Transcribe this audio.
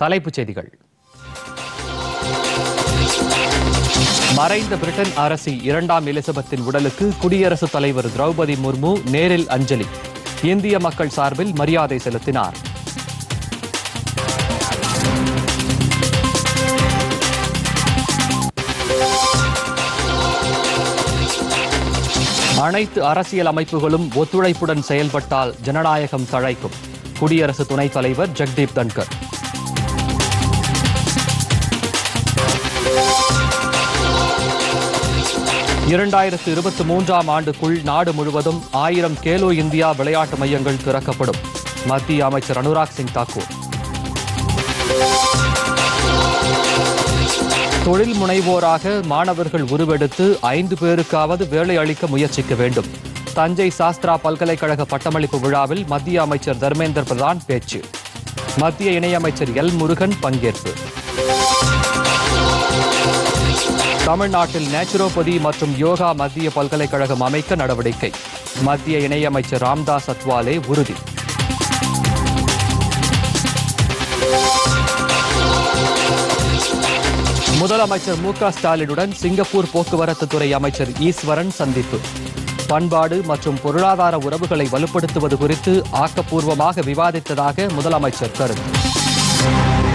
தலைப்புச் செய்திகள் மறைந்த பிரிட்டன் அரசி இரண்டாம் எலிசபெத்தின் உடலுக்கு குடியரசுத் தலைவர் திரௌபதி முர்மு நேரில் அஞ்சலி இந்திய மக்கள் சார்பில் மரியாதை செலுத்தினார் அனைத்து அரசியல் அமைப்புகளும் ஒத்துழைப்புடன் செயல்பட்டால் ஜனநாயகம் தழைக்கும் குடியரசு துணைத் தலைவர் ஜெக்தீப் தன்கர் இரண்டாயிரத்து இருபத்தி மூன்றாம் ஆண்டுக்குள் நாடு முழுவதும் ஆயிரம் கேலோ இந்தியா விளையாட்டு மையங்கள் திறக்கப்படும் மத்திய அமைச்சர் அனுராக் சிங் தாக்கூர் தொழில் முனைவோராக மாணவர்கள் உருவெடுத்து ஐந்து பேருக்காவது வேலை அளிக்க முயற்சிக்க வேண்டும் தஞ்சை சாஸ்திரா பல்கலைக்கழக பட்டமளிப்பு விழாவில் மத்திய அமைச்சர் தர்மேந்திர பிரதான் பேச்சு மத்திய இணையமைச்சர் எல் முருகன் பங்கேற்பு தமிழ்நாட்டில் நேச்சுரோபதி மற்றும் யோகா மத்திய பல்கலைக்கழகம் அமைக்க நடவடிக்கை மத்திய இணையமைச்சர் ராம்தாஸ் அத்வாலே உறுதி முதலமைச்சர் மு க ஸ்டாலினுடன் சிங்கப்பூர் போக்குவரத்து துறை அமைச்சர் ஈஸ்வரன் சந்திப்பு பண்பாடு மற்றும் பொருளாதார உறவுகளை வலுப்படுத்துவது குறித்து ஆக்கப்பூர்வமாக விவாதித்ததாக முதலமைச்சர் கருத்து